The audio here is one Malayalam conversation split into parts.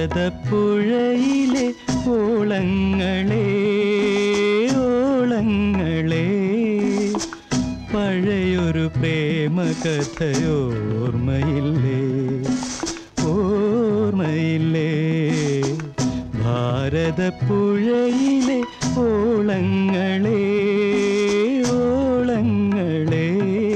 ഭാരതപ്പുഴയിലെ ഓളങ്ങളെ ഓളങ്ങളെ പഴയൊരു പ്രേമകഥയോർമ്മയില്ലേ ഓർമ്മയില്ലേ ഭാരതപ്പുഴയിലെ ഓളങ്ങളെ ഓളങ്ങളെ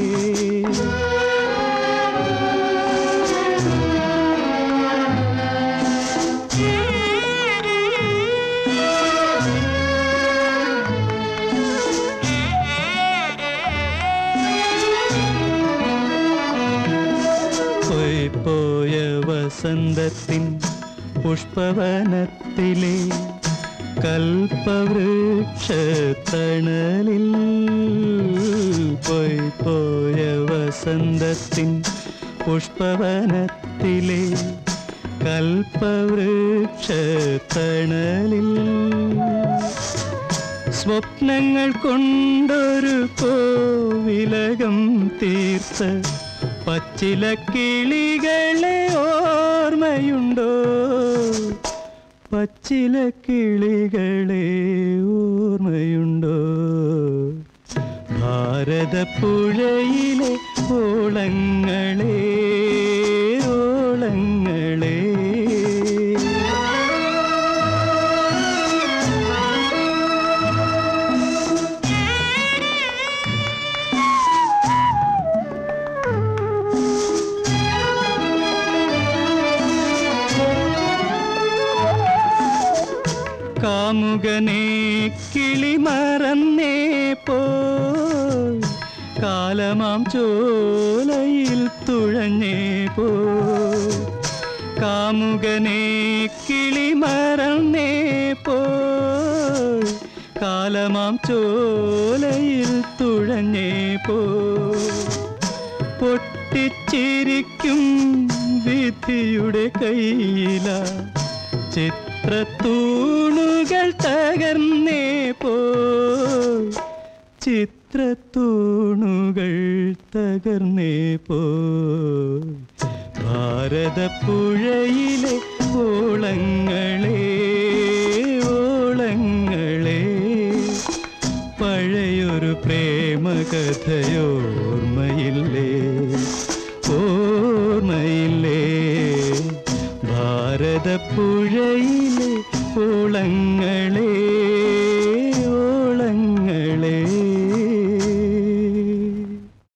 പോയി പോയ വസന്തത്തിൻ പുഷ്പവനത്തിലെ കൽപ്പവൃക്ഷത്തണലിൽ പോയി പോയ വസന്തത്തിൻ പുഷ്പവനത്തിലെ കൽപ്പവൃക്ഷത്തണലിൽ സ്വപ്നങ്ങൾ കൊണ്ടൊരു കോവിലകം തീർത്ത പച്ചില കിളികളെ ഓർമ്മയുണ്ടോ പച്ചില കിളികളെ ഓർമ്മയുണ്ടോ ഭാരതപ്പുഴയിലെ ഓളങ്ങളെ ഓളങ്ങളെ കാമുകനെ കിളി മറന്നേ പോയി കാലമാം ചോലയിൽ തുഴഞ്ഞേ പോയി കാമുകനെ കിളി മറന്നേ പോയി കാലമാം ചോലയിൽ തുഴഞ്ഞേ പോയി പൊട്ടിച്ചിരിക്കും വിധിയുടെ കയ്യില ചിത്രത്തൂണുകൾ തകർന്നേ പോയി ചിത്രത്തൂണുകൾ തകർന്നേ പോയി ഭാരതപ്പുഴയിലെ ഓളങ്ങളെ ഓളങ്ങളെ പഴയൊരു പ്രേമകഥയോർമ്മയില്ലേ ഓർമ്മയില്ലേ ഭാരതപ്പുഴയിലെ ഓളങ്ങളെ